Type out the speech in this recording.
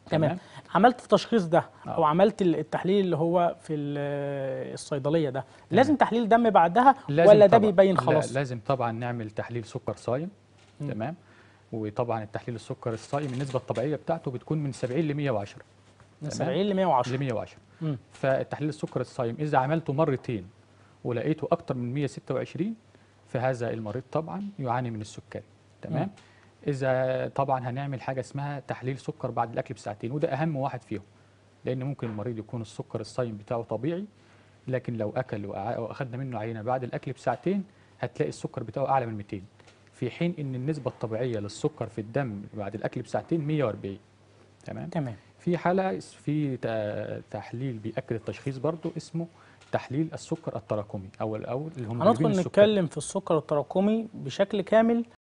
تمام عملت التشخيص ده آه. او عملت ال- التحليل اللي هو في ال- الصيدليه ده لازم تحليل دم بعدها لازم ولا ده طبعاً- بيبين لا، خلاص لازم طبعا نعمل تحليل سكر صايم مم. تمام وطبعا التحليل السكر الصايم النسبه الطبيعيه بتاعته بتكون من 70 ل 110 من تمام. 70 ل 110 ل 110 مم. فالتحليل السكر الصايم اذا عملته مرتين ولقيته اكتر من 126 فهذا المريض طبعا يعاني من السكري تمام مم. اذا طبعا هنعمل حاجه اسمها تحليل سكر بعد الاكل بساعتين وده اهم واحد فيهم لان ممكن المريض يكون السكر الصايم بتاعه طبيعي لكن لو اكل وأع- واخدنا منه عينه بعد الاكل بساعتين هتلاقي السكر بتاعه اعلى من 200 في حين ان النسبه الطبيعيه للسكر في الدم بعد الاكل بساعتين 140 تمام تمام في حالة اس- في تا- تحليل بيأكد التشخيص برضو اسمه تحليل السكر التراكمي أو أو الهيموجلوبين هندخل السكري نتكلم في السكر التراكمي بشكل كامل